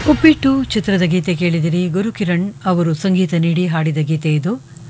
ಉಪ್ಪಿಟ್ಟು ಚಿತ್ರದ ಗೀತೆ ಕೇಳಿದಿರಿ ಗುರುಕಿರಣ್ ಅವರು ಸಂಗೀತ ನೀಡಿ ಹಾಡಿದ ಗೀತೆ ಇದು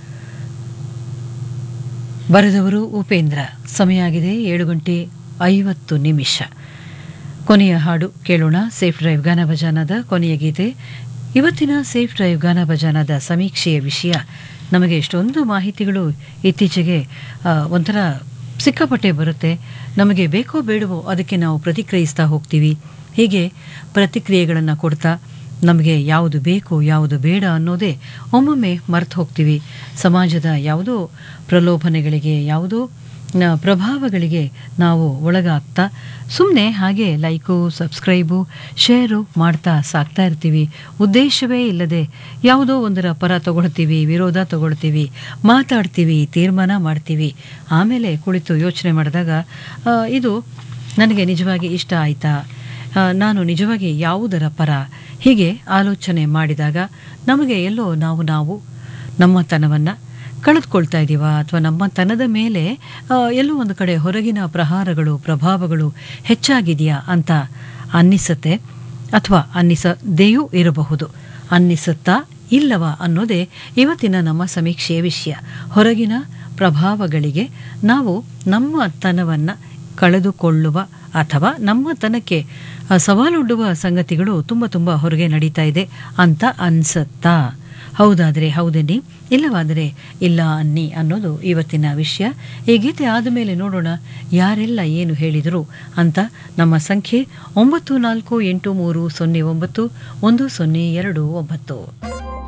ಬರೆದವರು ಉಪೇಂದ್ರ ಸಮಯ ಆಗಿದೆ ಏಳು ಗಂಟೆ ಐವತ್ತು ನಿಮಿಷ ಕೊನೆಯ ಹಾಡು ಕೇಳೋಣ ಸೇಫ್ ಡ್ರೈವ್ ಗಾನ ಭಜಾನದ ಕೊನೆಯ ಗೀತೆ ಇವತ್ತಿನ ಸೇಫ್ ಡ್ರೈವ್ ಗಾನ ಭಜಾನದ ಸಮೀಕ್ಷೆಯ ವಿಷಯ ನಮಗೆ ಎಷ್ಟೊಂದು ಮಾಹಿತಿಗಳು ಇತ್ತೀಚೆಗೆ ಆ, ಒಂಥರ ಸಿಕ್ಕಾಪಟ್ಟೆ ಬರುತ್ತೆ ನಮಗೆ ಬೇಕೋ ಬೇಡವೋ ಅದಕ್ಕೆ ನಾವು ಪ್ರತಿಕ್ರಿಯಿಸ್ತಾ ಹೋಗ್ತೀವಿ ಹೀಗೆ ಪ್ರತಿಕ್ರಿಯೆಗಳನ್ನು ಕೊಡ್ತಾ ನಮಗೆ ಯಾವುದು ಬೇಕು ಯಾವುದು ಬೇಡ ಅನ್ನೋದೇ ಒಮ್ಮೊಮ್ಮೆ ಮರೆತು ಹೋಗ್ತೀವಿ ಸಮಾಜದ ಯಾವುದೋ ಪ್ರಲೋಭನೆಗಳಿಗೆ ಯಾವುದೋ ನ, ಪ್ರಭಾವಗಳಿಗೆ ನಾವು ಒಳಗಾಗ್ತಾ ಸುಮ್ಮನೆ ಹಾಗೆ ಲೈಕು ಸಬ್ಸ್ಕ್ರೈಬು ಶೇರು ಮಾಡ್ತಾ ಸಾಕ್ತಾ ಇರ್ತೀವಿ ಉದ್ದೇಶವೇ ಇಲ್ಲದೆ ಯಾವುದೋ ಒಂದರ ಪರ ತಗೊಳ್ತೀವಿ ವಿರೋಧ ತಗೊಳ್ತೀವಿ ಮಾತಾಡ್ತೀವಿ ತೀರ್ಮಾನ ಮಾಡ್ತೀವಿ ಆಮೇಲೆ ಕುಳಿತು ಯೋಚನೆ ಮಾಡಿದಾಗ ಆ, ಇದು ನನಗೆ ನಿಜವಾಗಿ ಇಷ್ಟ ಆಯಿತಾ ಆ, ನಾನು ನಿಜವಾಗಿ ಯಾವುದರ ಪರ ಹೀಗೆ ಆಲೋಚನೆ ಮಾಡಿದಾಗ ನಮಗೆ ಎಲ್ಲೋ ನಾವು ನಾವು ನಮ್ಮತನವನ್ನು ಕಳೆದುಕೊಳ್ತಾ ಇದ್ದೀವಾ ಅಥವಾ ನಮ್ಮತನದ ಮೇಲೆ ಆ, ಎಲ್ಲೋ ಒಂದು ಕಡೆ ಹೊರಗಿನ ಪ್ರಹಾರಗಳು ಪ್ರಭಾವಗಳು ಹೆಚ್ಚಾಗಿದೆಯಾ ಅಂತ ಅನ್ನಿಸುತ್ತೆ ಅಥವಾ ಅನ್ನಿಸದೆಯೂ ಇರಬಹುದು ಅನ್ನಿಸುತ್ತಾ ಇಲ್ಲವಾ ಅನ್ನೋದೇ ಇವತ್ತಿನ ನಮ್ಮ ಸಮೀಕ್ಷೆಯ ವಿಷಯ ಹೊರಗಿನ ಪ್ರಭಾವಗಳಿಗೆ ನಾವು ನಮ್ಮ ತನವನ್ನು ಕಳೆದುಕೊಳ್ಳುವ ಅಥವಾ ನಮ್ಮ ತನಕ್ಕೆ ಆ, ಸವಾಲೊಡ್ಡುವ ಸಂಗತಿಗಳು ತುಂಬ ತುಂಬ ಹೊರಗೆ ನಡೀತಾ ಇದೆ ಅಂತ ಅನ್ಸುತ್ತಾ ಹೌದಾದರೆ ಹೌದನ್ನಿ ಇಲ್ಲವಾದರೆ ಇಲ್ಲ ಅನ್ನಿ ಅನ್ನೋದು ಇವತ್ತಿನ ವಿಷಯ ಈ ಗೀತೆ ಆದಮೇಲೆ ನೋಡೋಣ ಯಾರೆಲ್ಲ ಏನು ಹೇಳಿದರು ಅಂತ ನಮ್ಮ ಸಂಖ್ಯೆ ಒಂಬತ್ತು ನಾಲ್ಕು ಎಂಟು ಮೂರು ಸೊನ್ನೆ ಒಂಬತ್ತು ಒಂದು ಸೊನ್ನೆ ಎರಡು ಒಂಬತ್ತು